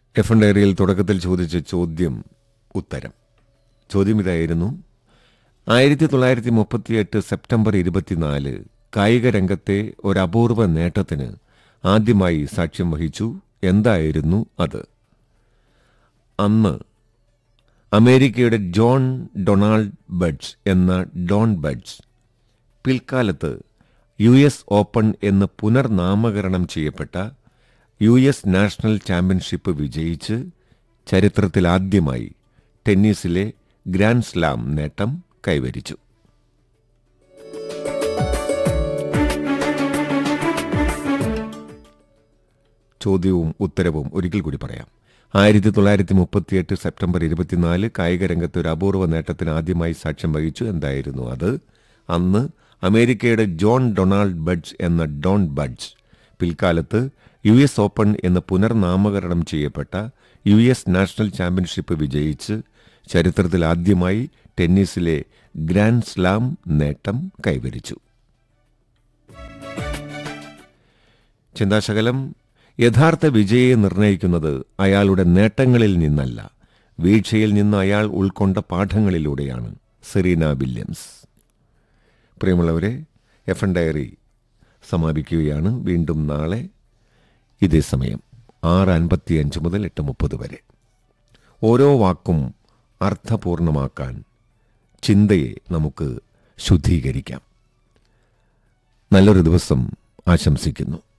F N ഡയറിയിൽ തുടക്കത്തിൽ ചോദിച്ച ചോദ്യം ഉത്തരം ചോദ്യം ഇതായിരുന്നു ആയിരത്തി തൊള്ളായിരത്തി മുപ്പത്തിയെട്ട് സെപ്റ്റംബർ ഇരുപത്തിനാല് കായിക രംഗത്തെ ഒരപൂർവ നേട്ടത്തിന് ആദ്യമായി സാക്ഷ്യം വഹിച്ചു എന്തായിരുന്നു അത് അന്ന് അമേരിക്കയുടെ ജോൺ ഡൊണാൾഡ് ബഡ്സ് എന്ന ഡോൺ ബഡ്സ് പിൽക്കാലത്ത് യു എസ് ഓപ്പൺ എന്ന് പുനർനാമകരണം ചെയ്യപ്പെട്ട യു എസ് നാഷണൽ ചാമ്പ്യൻഷിപ്പ് വിജയിച്ച് ചരിത്രത്തിലാദ്യമായി ടെന്നീസിലെ ഗ്രാൻഡ് സ്ലാം നേട്ടം കൈവരിച്ചു ചോദ്യവും ഉത്തരവും ഒരിക്കൽ കൂടി പറയാം ആയിരത്തി തൊള്ളായിരത്തി മുപ്പത്തിയെട്ട് സെപ്റ്റംബർ ഇരുപത്തിനാല് കായിക രംഗത്ത് ഒരു അപൂർവ നേട്ടത്തിന് ആദ്യമായി സാക്ഷ്യം വഹിച്ചു എന്തായിരുന്നു അത് അന്ന് അമേരിക്കയുടെ ജോൺ ഡൊണാൾഡ് ബഡ്സ് എന്ന ഡോൺ ബഡ്സ് പിൽക്കാലത്ത് യു എസ് ഓപ്പൺ എന്ന് പുനർനാമകരണം ചെയ്യപ്പെട്ട യു എസ് നാഷണൽ ചാമ്പ്യൻഷിപ്പ് വിജയിച്ച് ചരിത്രത്തിൽ ആദ്യമായി ടെന്നീസിലെ ഗ്രാൻഡ് സ്ലാം നേട്ടം കൈവരിച്ചു ചിന്താശകലം യഥാർത്ഥ വിജയെ നിർണയിക്കുന്നത് അയാളുടെ നേട്ടങ്ങളിൽ നിന്നല്ല വീഴ്ചയിൽ നിന്ന് അയാൾ ഉൾക്കൊണ്ട പാഠങ്ങളിലൂടെയാണ് സെറീന വില്യംസ് പ്രിയമുള്ളവരെ എഫ് എൻ ഡയറി സമാപിക്കുകയാണ് വീണ്ടും നാളെ ഇതേ സമയം ആറ് അൻപത്തിയഞ്ച് മുതൽ എട്ട് മുപ്പത് വരെ ഓരോ വാക്കും അർത്ഥപൂർണമാക്കാൻ ചിന്തയെ നമുക്ക് ശുദ്ധീകരിക്കാം നല്ലൊരു ദിവസം ആശംസിക്കുന്നു